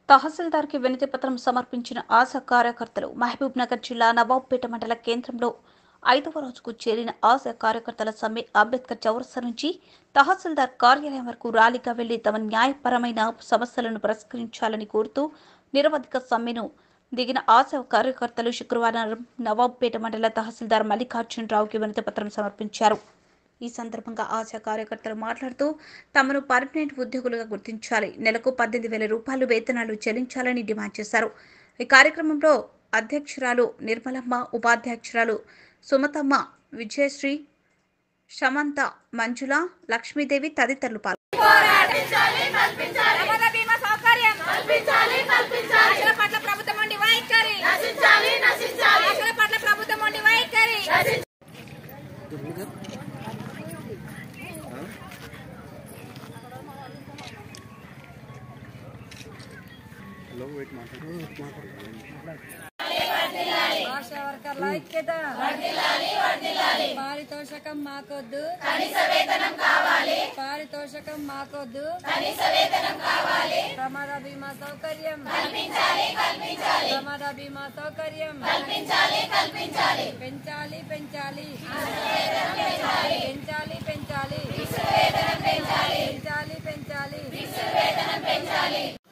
తహసీల్దార్కి వినతి పత్రం సమర్పించిన ఆశా కార్యకర్తలు మహబూబ్ నగర్ జిల్లా నవాబ్పేట మండల కేంద్రంలో ఐదవ రోజుకు చేరిన ఆశా కార్యకర్తల సమ్మె అంబేద్కర్ చౌరస్తా నుంచి తహసీల్దార్ కార్యాలయం వరకు ర్యాలీగా వెళ్లి తమ న్యాయపరమైన సమస్యలను పరిష్కరించాలని కోరుతూ నిరవధిక సమ్మెను దిగిన ఆశా కార్యకర్తలు శుక్రవారం నవాబ్పేట మండల తహసీల్దార్ మల్లికార్జునరావుకి వినతి పత్రం సమర్పించారు ఈ సందర్భంగా ఆశా కార్యకర్తలు మాట్లాడుతూ తమను పర్మనెంట్ ఉద్యోగులుగా గుర్తించాలి నెలకు పద్దెనిమిది వేల రూపాయలు వేతనాలు చెల్లించాలని డిమాండ్ చేశారు ఈ కార్యక్రమంలో అధ్యక్షురాలు నిర్మలమ్మ ఉపాధ్యక్షురాలు సుమతమ్మ విజయశ్రీ శమంత మంజుల లక్ష్మీదేవి తదితరులు పాల్గొన్నారు ప్రమాద బీమా సౌకర్యం కల్పించాలి కల్పించాలి ఆశల పట్ల ప్రభుత్వం ఉండి వైఖరి నశించాలి నశించాలి ఆశల పట్ల ప్రభుత్వం ఉండి వైఖరి ఆశా వర్కర్ల ఐక్యత పారితోషకం మాకొద్దు పారితోషకం మాకొద్దు ప్రమాద బీమా సౌకర్యం ప్రమాద బీమా సౌకర్యం పెంచాలి పెంచాలి పెంచాలి పెంచాలి పెంచాలి పెంచాలి పెంచాలి